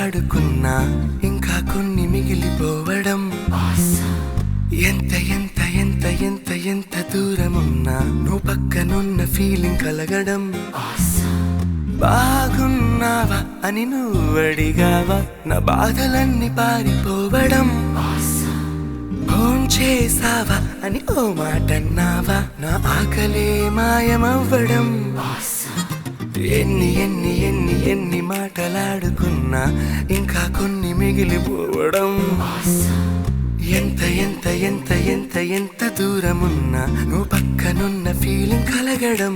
కథలాడుకున్నా ఇంకా కొన్ని మిగిలిపోవడం ఎంత ఎంత ఎంత ఎంత ఎంత దూరమున్నా నువ్వు పక్కనున్న ఫీలింగ్ కలగడం బాగున్నావా అని నువ్వు అడిగావా నా బాధలన్నీ పారిపోవడం ఫోన్ చేసావా అని ఓ మాట అన్నావా నా ఆకలే మాయమవ్వడం ఎన్ని ఎన్ని ఎన్ని ఎన్ని మాటలాడుకున్నా ఇంకా కొన్ని మిగిలిపోవడం ఎంత ఎంత ఎంత ఎంత ఎంత దూరమున్నా నువ్వు పక్కనున్న ఫీలింగ్ కలగడం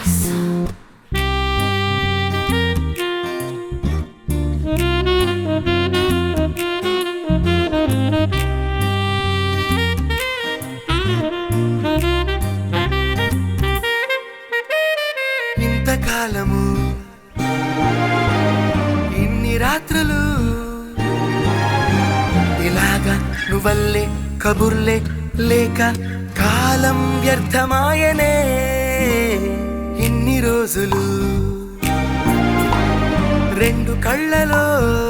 ఇంతకాలము ఇన్ని రాత్రులు ఇలాగా నువ్వల్లే కబుర్లే లేక కాలం వ్యర్థమాయనే ఇన్ని రోజులు రెండు కళ్ళలో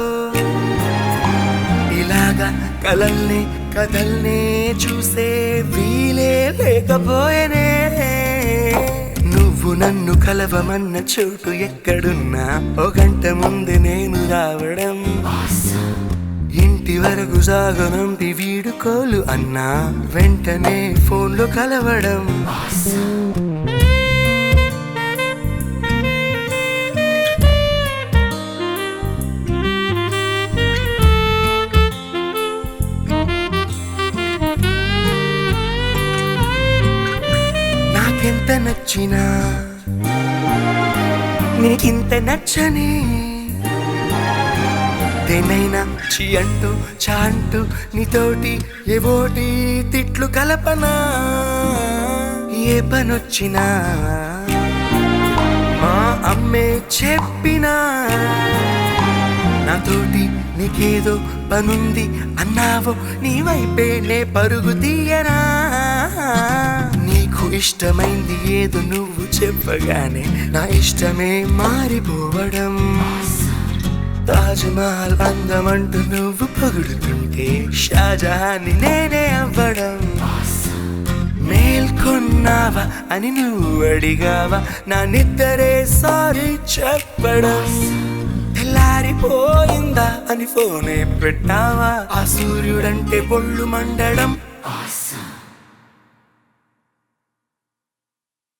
ఇలాగా కలల్ని కథల్ని చూసే వీలే లేకపోయేనే నువ్వు నన్ను కలవమన్న చోటు ఎక్కడున్నా ఓ గంట ముందు నేను రావడం ఇంటి వరకు సాగనంపి వీడుకోలు అన్నా వెంటనే ఫోన్లో కలవడం నాకెంత నచ్చినా నీకింత నచ్చని దేనైనా చీ అంటూ చా అంటూ నీతోటి ఏవోటి తిట్లు కలపనా ఏ పనొచ్చినా మా అమ్మే చెప్పినా నాతోటి నీకేదో పనుంది అన్నావో నీ వైపే నే పరుగు తీయనా నీకు ఇష్టమైంది ఏదో నువ్వు చెప్పగానే నా ఇష్టమే మారిపోవడం తాజ్ మహల్ అందమంటూ నువ్వు పొగుడుతుంటే షాజహాన్ని నేనే అవ్వడం మేల్కొన్నావా అని నువ్వు అడిగావా నా నిద్దరే సారీ చెప్పడం తెల్లారిపోయిందా అని ఫోనే పెట్టావా ఆ సూర్యుడంటే బొళ్ళు మండడం